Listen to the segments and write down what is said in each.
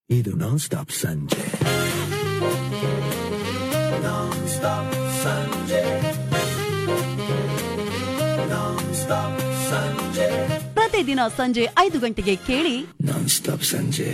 ಇದು ನಾನ್ ಸ್ಟಾಪ್ ಸಂಜೆ ನಾನ್ ಸ್ಟಾಪ್ ಸಂಜೆ ನಾನ್ ಸ್ಟಾಪ್ ಸಂಜೆ ಪ್ರತಿದಿನ ಸಂಜೆ ಐದು ಗಂಟೆಗೆ ಕೇಳಿ ನಾನ್ ಸ್ಟಾಪ್ ಸಂಜೆ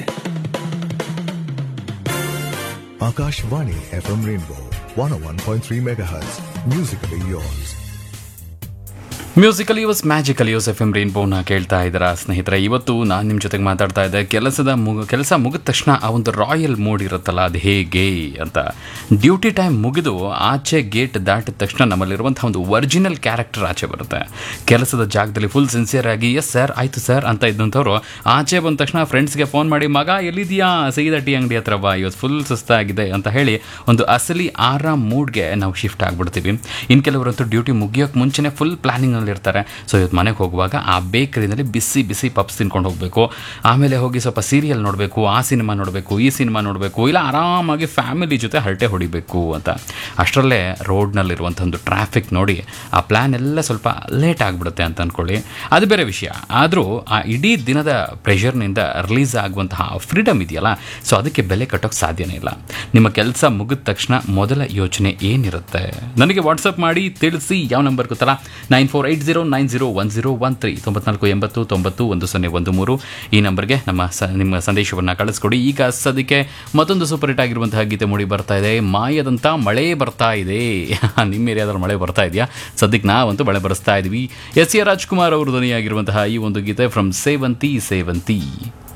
Akashvani FM Rainbow 101.3 MHz. Musically yours. Musical yours magical yours F M ರೇನ್ಬೋನ ಕೇಳ್ತಾ ಇದ್ದೀರಾ ಸ್ನೇಹಿತರೆ ಇವತ್ತು ನಾನು ನಿಮ್ಮ ಜೊತೆಗೆ ಮಾತಾಡ್ತಾ ಇದ್ದೆ ಕೆಲಸದ ಮುಗ ಕೆಲಸ ಮುಗಿದ ತಕ್ಷಣ ಆ ಒಂದು ರಾಯಲ್ ಮೂಡ್ ಇರುತ್ತಲ್ಲ ಅದು ಹೇಗೆ ಅಂತ ಡ್ಯೂಟಿ ಟೈಮ್ ಮುಗಿದು ಆಚೆ ಗೇಟ್ ದಾಟಿದ ತಕ್ಷಣ ನಮ್ಮಲ್ಲಿರುವಂಥ ಒಂದು ಒರಿಜಿನಲ್ ಕ್ಯಾರೆಕ್ಟರ್ ಆಚೆ ಬರುತ್ತೆ ಕೆಲಸದ ಜಾಗದಲ್ಲಿ ಫುಲ್ ಸಿನ್ಸಿಯರ್ ಆಗಿ ಎಸ್ ಸರ್ ಆಯಿತು ಸರ್ ಅಂತ ಇದ್ದಂಥವ್ರು ಆಚೆ ಬಂದ ತಕ್ಷಣ ಫ್ರೆಂಡ್ಸ್ಗೆ ಫೋನ್ ಮಾಡಿ ಮಗ ಎಲ್ಲಿದೆಯಾ ಸೀದಾ ಟೀ ಅಂಗಡಿ ಹತ್ರ ಬಾ ಇವತ್ತು ಫುಲ್ ಸುಸ್ತಾಗಿದೆ ಅಂತ ಹೇಳಿ ಒಂದು ಅಸಲಿ ಆರಾಮ್ ಮೂಡ್ಗೆ ನಾವು ಶಿಫ್ಟ್ ಆಗ್ಬಿಡ್ತೀವಿ ಇನ್ನು ಕೆಲವರಂತೂ ಡ್ಯೂಟಿ ಮುಗಿಯೋಕೆ ಮುಂಚೆನೇ ಫುಲ್ ಪ್ಲಾನಿಂಗ್ನಲ್ಲಿ ಇರ್ತಾರೆ ಸೊ ಇವತ್ತು ಮನೆಗೆ ಹೋಗುವಾಗ ಆ ಬೇಕರಿನಲ್ಲಿ ಬಿಸಿ ಬಿಸಿ ಪಪ್ಸ್ ತಿನ್ಕೊಂಡು ಹೋಗಬೇಕು ಆಮೇಲೆ ಹೋಗಿ ಸ್ವಲ್ಪ ಸೀರಿಯಲ್ ನೋಡಬೇಕು ಆ ಸಿನಿಮಾ ನೋಡಬೇಕು ಈ ಸಿನಿಮಾ ನೋಡಬೇಕು ಇಲ್ಲ ಆರಾಮಾಗಿ ಫ್ಯಾಮಿಲಿ ಜೊತೆ ಹರಟೆ ಹೊಡಿಬೇಕು ಅಂತ ಅಷ್ಟರಲ್ಲೇ ರೋಡ್ನಲ್ಲಿರುವಂಥ ಒಂದು ಟ್ರಾಫಿಕ್ ನೋಡಿ ಆ ಪ್ಲ್ಯಾನ್ ಎಲ್ಲ ಸ್ವಲ್ಪ ಲೇಟ್ ಆಗಿಬಿಡುತ್ತೆ ಅಂತ ಅಂದ್ಕೊಳ್ಳಿ ಅದು ಬೇರೆ ವಿಷಯ ಆದರೂ ಆ ಇಡೀ ದಿನದ ಪ್ರೆಷರ್ನಿಂದ ರಿಲೀಸ್ ಆಗುವಂತಹ ಫ್ರೀಡಮ್ ಇದೆಯಲ್ಲ ಸೊ ಅದಕ್ಕೆ ಬೆಲೆ ಕಟ್ಟೋಕ್ಕೆ ಸಾಧ್ಯನೇ ಇಲ್ಲ ನಿಮ್ಮ ಕೆಲಸ ಮುಗಿದ ತಕ್ಷಣ ಮೊದಲ ಯೋಚನೆ ಏನಿರುತ್ತೆ ನನಗೆ ವಾಟ್ಸಪ್ ಮಾಡಿ ತಿಳಿಸಿ ಯಾವ ನಂಬರ್ ಗೊತ್ತಲ್ಲ nine four eight zero nine zero one zero one three ತೊಂಬತ್ನಾಲ್ಕು ಎಂಬತ್ತು ತೊಂಬತ್ತು ಒಂದು ಸೊನ್ನೆ ಒಂದು ಮೂರು ಈ ನಂಬರ್ಗೆ ನಮ್ಮ ಸ ನಿಮ್ಮ ಸಂದೇಶವನ್ನು ಕಳಿಸ್ಕೊಡಿ ಈಗ ಸದ್ಯಕ್ಕೆ ಮತ್ತೊಂದು ಸೂಪರ್ ಹಿಟ್ ಆಗಿರುವಂತಹ ಗೀತೆ ಮೂಡಿ ಬರ್ತಾ ಇದೆ ಮಾಯದಂಥ ಮಳೆ ಬರ್ತಾ ಇದೆ ನಿಮ್ಮ ಏರಿಯಾದಲ್ಲಿ ಮಳೆ ಬರ್ತಾ ಇದೆಯಾ ಸದ್ಯಕ್ಕೆ ನಾವಂತೂ ಮಳೆ ಬರೆಸ್ತಾ ಇದ್ವಿ ಎಸ್ ಎ ರಾಜ್ಕುಮಾರ್ ಅವರು ಧ್ವನಿಯಾಗಿರುವಂತಹ ಈ ಒಂದು ಗೀತೆ ಫ್ರಮ್ ಸೇವಂತಿ ಸೇವಂತಿ